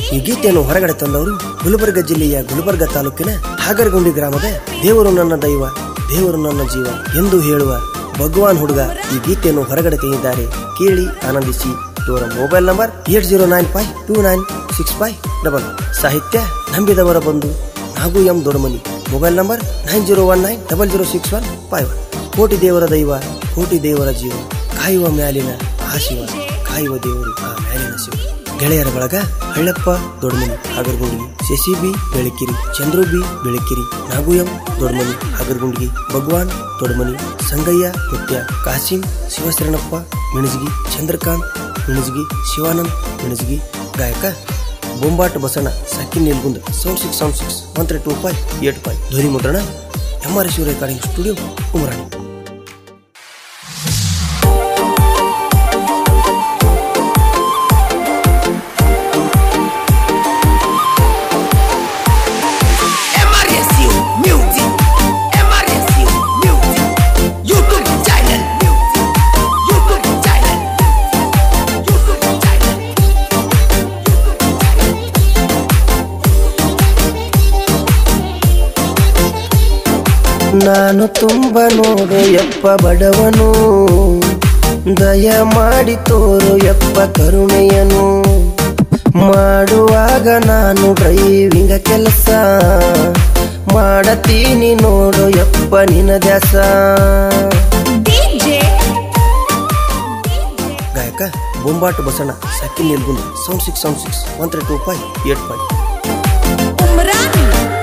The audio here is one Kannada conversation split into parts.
ಈ ಗೀತೆಯನ್ನು ಹೊರಗಡೆ ತಂದವರು ಗುಲ್ಬರ್ಗ ಜಿಲ್ಲೆಯ ಗುಲ್ಬರ್ಗ ತಾಲೂಕಿನ ಹಾಗರಗುಂಡಿ ಗ್ರಾಮದ ದೇವರು ನನ್ನ ದೈವ ದೇವರು ನನ್ನ ಜೀವ ಎಂದು ಹೇಳುವ ಭಗವಾನ್ ಹುಡುಗ ಈ ಗೀತೆಯನ್ನು ಹೊರಗಡೆ ತೆಗೆದಿದ್ದಾರೆ ಕೇಳಿ ಆನಂದಿಸಿ ಇವರ mobile number eight zero nine five two nine six five double ಸಾಹಿತ್ಯ ನಂಬಿದವರ ಬಂಧು Nagu M Doddamani mobile number nine zero one nine double zero six one five one ಕೋಟಿ ದೇವರ ದೈವ ಕೋಟಿ ದೇವರ ಜೀವ ಕಾಯುವ ಮ್ಯಾಲಿನ ಆ ಶಿವ ಕಾಯುವ ದೇವರು ಆ ಮ್ಯಾಲಿನ ಶಿವ ಗೆಳೆಯರ ಬಳಗ ಹಳ್ಳಪ್ಪ ದೊಡ್ಡಮನಿ ಹಾಗರಗುಂಡಿಗೆ Shashi B Belakiri Chandru B Belakiri Nagu M Doddamani ಹಾಗರಗುಂಡಿಗೆ ಭಗವಾನ್ ದೊಡ್ಡಮನಿ ಸಂಗಯ್ಯ ಮುತ್ಯ ಕಾಸಿಂ ಶಿವಶರಣಪ್ಪ ಮಿಣಜಗಿ ಚಂದ್ರಕಾಂತ್ ಮಿಣಜಗಿ ಶಿವಾನಂದ್ ಮಿಣಜಗಿ ಗಾಯಕ ಬೊಂಬಾಟ್ Basanna Sakki Nilgund sound six sound six one three two five eight five ಧ್ವನಿ ಮುದ್ರಣ M R Shiva recording studio Umarani MRSU Music MRSU Music YouTube channel Music YouTube channel YouTube channel ನಾನು ತುಂಬ ನೋಡು ಯಪ್ಪ ಬಡವನು ದಯ ಮಾಡಿ ತೋರು ಯಪ್ಪ ಕರುಣೆಯನು ಮಾಡುವಾಗ ನಾನು ಡ್ರೈವಿಂಗ ಕೆಲಸ ಮಾಡತೀನಿ ನೋಡು ಯಪ್ಪ ನಿನ ದ್ಯಾಸ DJ ಗಾಯಕ ಬೊಂಬಾಟ್ Basanna Sakki Nilgund sound six sound six one three two five eight five Umran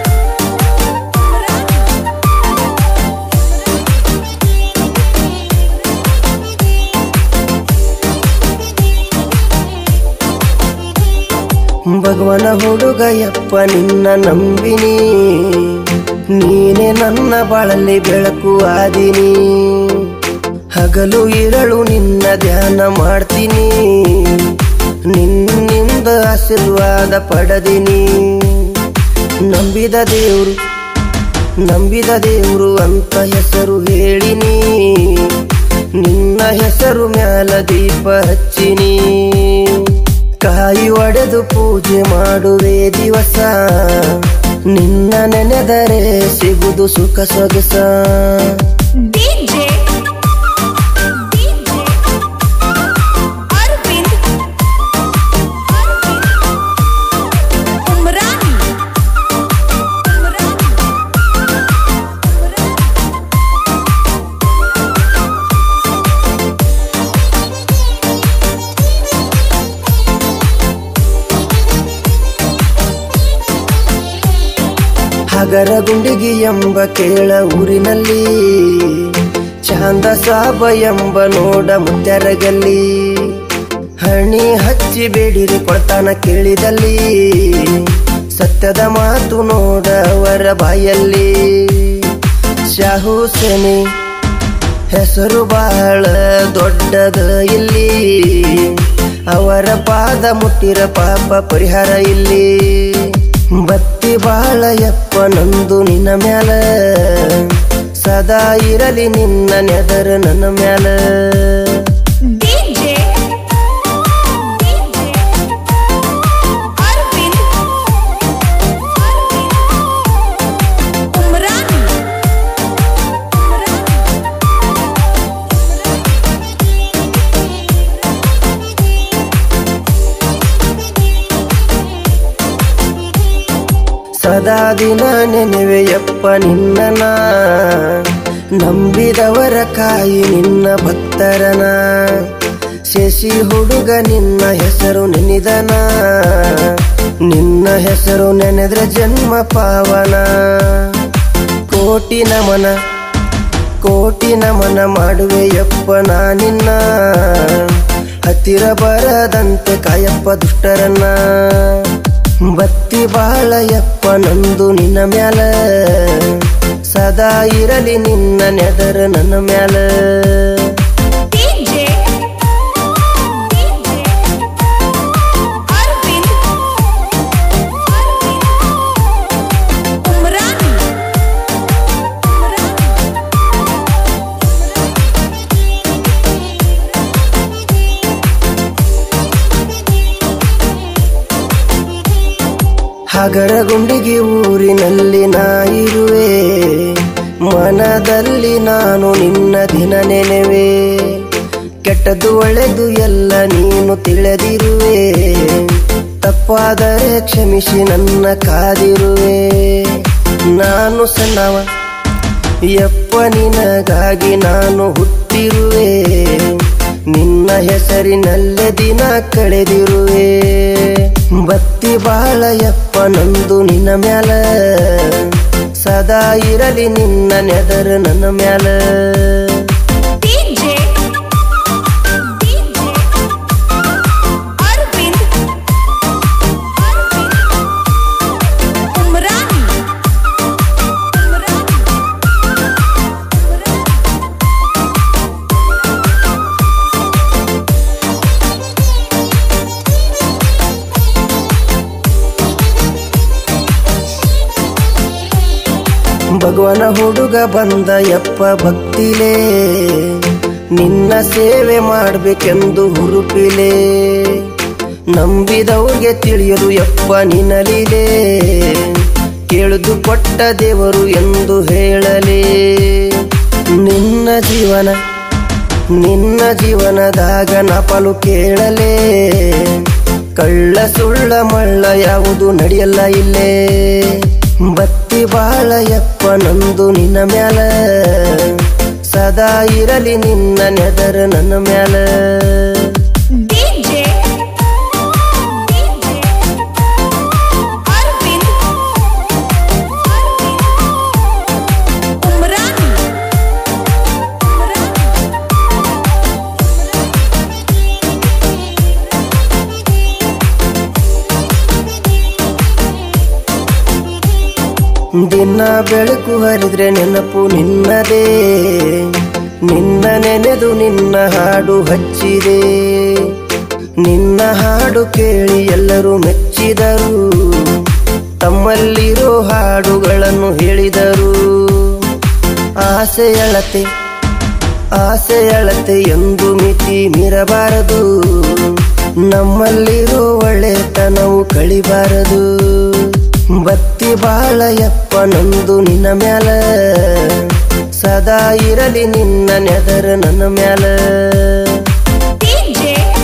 ಭಗವನ ಹುಡುಗ ಯಪ್ಪ ನಿನ್ನ ನಂಬಿನಿ ನೀನೆ ನನ್ನ ಬಾಳಲ್ಲಿ ಬೆಳಕು ಆದಿನಿ ಹಗಲು ಇರಳು ನಿನ್ನ ಧ್ಯಾನ ಮಾಡ್ತೀನಿ ನಿನ್ನಿಂದ ಆಶೀರ್ವಾದ ಪಡೆದಿನಿ ನಂಬಿದ ದೇವ್ರು ನಂಬಿದ ದೇವ್ರು ಅಂತ ಹೆಸರು ಹೇಳಿನಿ ನಿನ್ನ ಹೆಸರು ಮ್ಯಾಲ ದೀಪ ಹಚ್ಚಿನಿ ಕಾಯಿ ಒಡೆದು ಪೂಜೆ ಮಾಡುವೆ ದಿವಸ ನಿನ್ನ ನೆನೆದರೆ ಸಿಗುದು ಸುಖ ಸೊಗಸ DJ DJ Arvind Umran Umran ಹಗರ ಗುಂಡಿಗಿ ಎಂಬ ಕೇಳ ಊರಿನಲ್ಲಿ ಚಾಂದ ಸಾಬ ಎಂಬ ನೋಡ ಮುತ್ಯರಗಲ್ಲಿ ಹಣಿ ಹಚ್ಚಿ ಬೇಡಿರಿ ಕೊಡ್ತಾನ ಕೇಳಿದಲ್ಲಿ ಸತ್ಯದ ಮಾತು ನೋಡ ಅವರ ಬಾಯಲ್ಲಿ ಶಾಹು ಸೇನೆ ಹೆಸರು ಬಹಳ ದೊಡ್ಡದ ಇಲ್ಲಿ ಅವರ ಪಾದ ಮುಟ್ಟಿರ ಪಾಪ ಪರಿಹಾರ ಇಲ್ಲಿ ಬತ್ತಿ ಬಾಳ ಯಪ್ಪ ನಂದು ನಿನ್ನ ಮ್ಯಾಲ ಸದಾ ಇರಲಿ ನಿನ್ನ ನೆದರ ನನ್ನ ಮ್ಯಾಲ DJ DJ Arvind Umran ಸದಾ ದಿನ ನೆನೆವೆಯಪ್ಪ ನಿನ್ನನ ನಂಬಿದವರ ಕಾಯಿ ನಿನ್ನ ಭಕ್ತರನ ಶಶಿ ಹುಡುಗ ನಿನ್ನ ಹೆಸರು ನೆನೆದನ ನಿನ್ನ ಹೆಸರು ನೆನೆದ್ರೆ ಜನ್ಮ ಪಾವನ ಕೋಟಿ ನಮನ ಕೋಟಿ ನಮನ ಮಾಡುವೆಯಪ್ಪ ನಾ ನಿನ್ನ ಹತ್ತಿರ ಬರದಂತೆ ಕಾಯಪ್ಪ ದುಷ್ಟರನ್ನ ಬತ್ತಿ ಬಾಳಯಪ್ಪ ನಂದು ನಿನ್ನ ಮ್ಯಾಲ ಸದಾ ಇರಲಿ ನಿನ್ನ ನೆದರ ನನ್ನ ಮ್ಯಾಲ DJ DJ Arvind Umran ಹಗರಗುಂಡಿಗೆ ಊರಿನಲ್ಲಿ ನಾ ಇರುವೆ ಮನದಲ್ಲಿ ನಾನು ನಿನ್ನ ದಿನ ನೆನೆವೆ ಕೆಟ್ಟದ್ದು ಒಳ್ಳೆದು ಎಲ್ಲ ನೀನು ತಿಳಿದಿರುವೆ ತಪ್ಪಾದರೆ ಕ್ಷಮಿಸಿ ನನ್ನ ಕಾದಿರುವೆ ನಾನು ಸಣ್ಣವ ಯಪ್ಪ ನಿನಗಾಗಿ ನಾನು ಹುಟ್ಟಿರುವೆ ನಿನ್ನ ಹೆಸರಿನಲ್ಲೇ ದಿನ ಕಳೆದಿರುವೆ ಬತ್ತಿ ಬಾಳ ಯಪ್ಪ ನಂದು ನಿನ್ನ ಮ್ಯಾಲ ಸದಾ ಇರಲಿ ನಿನ್ನ ನೆದರ್ ನನ್ನ ಮ್ಯಾಲ DJ DJ Arvind Arvind Umrani Umrani ಭಗವನ ಹುಡುಗ ಬಂದ ಯಪ್ಪ ಭಕ್ತಿಲೇ ನಿನ್ನ ಸೇವೆ ಮಾಡ್ಬೇಕೆಂದು ಹುರುಪಿಲೆ ನಂಬಿದವ್ರಿಗೆ ತಿಳಿಯಲು ಯಪ್ಪ ನಿನಲಿಲೆ ಕೇಳುದು ಕೊಟ್ಟ ದೇವರು ಎಂದು ಹೇಳಲೇ ನಿನ್ನ ಜೀವನ ನಿನ್ನ ಜೀವನದಾಗ ನಪಲು ಕೇಳಲೇ ಕಳ್ಳ ಸುಳ್ಳ ಮಳ್ಳ ಯಾವುದು ನಡೆಯಲ್ಲ ಇಲ್ಲೇ ಬತ್ತಿ ಬಾಳ ಯಪ್ಪ ನಂದು ನಿನ್ನ ಮ್ಯಾಲ ಸದಾ ಇರಲಿ ನಿನ್ನ ನೆದರ ನನ್ನ ಮ್ಯಾಲ DJ DJ Arvind Arvind Umrani Umrani ದಿನ ಬೆಳಕು ಹರಿದ್ರೆ ನೆನಪು ನಿನ್ನದೇ ನಿನ್ನ ನೆನೆದು ನಿನ್ನ ಹಾಡು ಹಚ್ಚಿದೆ ನಿನ್ನ ಹಾಡು ಕೇಳಿ ಎಲ್ಲರೂ ಮೆಚ್ಚಿದರು ತಮ್ಮಲ್ಲಿರೋ ಹಾಡುಗಳನ್ನು ಹೇಳಿದರು ಆಸೆ ಅಳತೆ ಆಸೆ ಅಳತೆ ಎಂದು ಮಿತಿ ಮೀರಬಾರದು ನಮ್ಮಲ್ಲಿರೋ ಒಳ್ಳೆತನವು ಕಳಿಬಾರದು ಬತ್ತಿ ಬಾಳ ಯಪ್ಪ ನಂದು ನಿನ್ನ ಮ್ಯಾಲ ಸದಾ ಇರಲಿ ನಿನ್ನ ನೆದರ ನನ್ನ ಮ್ಯಾಲ DJ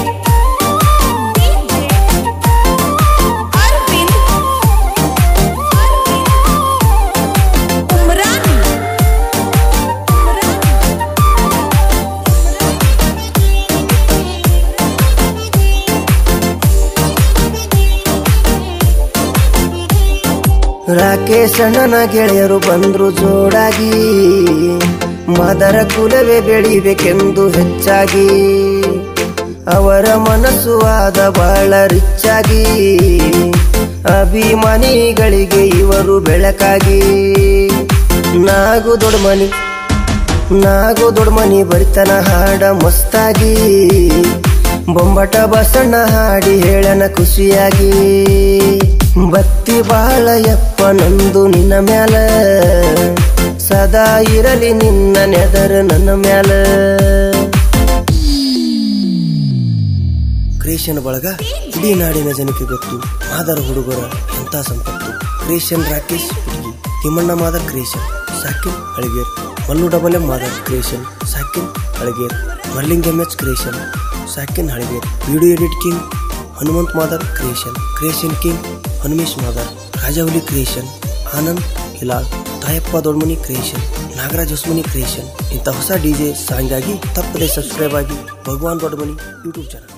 DJ Arvind Arvind Umrani Umrani Rakesh ಅಣ್ಣನ ಗೆಳೆಯರು ಬಂದ್ರು ಜೋಡಾಗಿ ಮದರ ಕುಲವೇ ಬೆಳಿಬೇಕೆಂದು ಹೆಚ್ಚಾಗಿ ಅವರ ಮನಸ್ಸು ಆದ ಬಹಳ ರಿಚ್ಚಾಗಿ ಅಭಿಮಾನಿಗಳಿಗೆ ಇವರು ಬೆಳಕಾಗಿ ನಾಗು ದೊಡ್ಡ ಮನಿ ನಾಗು ದೊಡ್ಡ ಮನಿ ಬರಿತನ ಹಾಡ ಮಸ್ತಾಗಿ ಬೊಂಬಟ ಬಸಣ್ಣ ಹಾಡಿ ಹೇಳನ ಖುಷಿಯಾಗಿ ಬತ್ತಿ ಬಾಳ ಯಪ್ಪ ನಂದು ನಿನ್ನ ಮ್ಯಾಲ ಸದಾ ಇರಲಿ ನಿನ್ನ ನೆದರ ನನ್ನ ಮ್ಯಾಲ ಕ್ರಿಯೇಷನ್ ಬಳಗ ಇಡೀ ನಾಡಿನ ಜನಕ್ಕೆ ಗೊತ್ತು ಮಾದರ ಹುಡುಗರ ಎಂಥ ಸಂಪತ್ತು ಕ್ರಿಯೇಷನ್ ರಾಕೇಶ್ ಹುಡುಗಿ ತಿಮ್ಮಣ್ಣ ಮಾದರ್ ಕ್ರಿಯೇಷನ್ ಸಾಕಿನ್ Aliger Mallu double M Madar creation ಸಾಕಿನ್ ಅಳಿಗೇರ್ ಮರ್ಲಿಂಗ್ ಎಂ ಎಚ್ ಕ್ರಿಯೇಷನ್ ಸಾಕಿನ್ Haliger video edit king Hanumanth Madar creation creation king Hanumesh Madar Rajavali creation Anand Hilal Tayappa Dodmani creation Nagaraj Hosmani creation ಇಂಥ ಹೊಸ ಡಿಜೆ ಸಾಂಗ್ ಆಗಿ ತಪ್ಪದೆ ಸಬ್ಸ್ಕ್ರೈಬ್ ಆಗಿ ಭಗವಾನ್ ದೊಡ್ಡಮನಿ ಯೂಟ್ಯೂಬ್ ಚಾನಲ್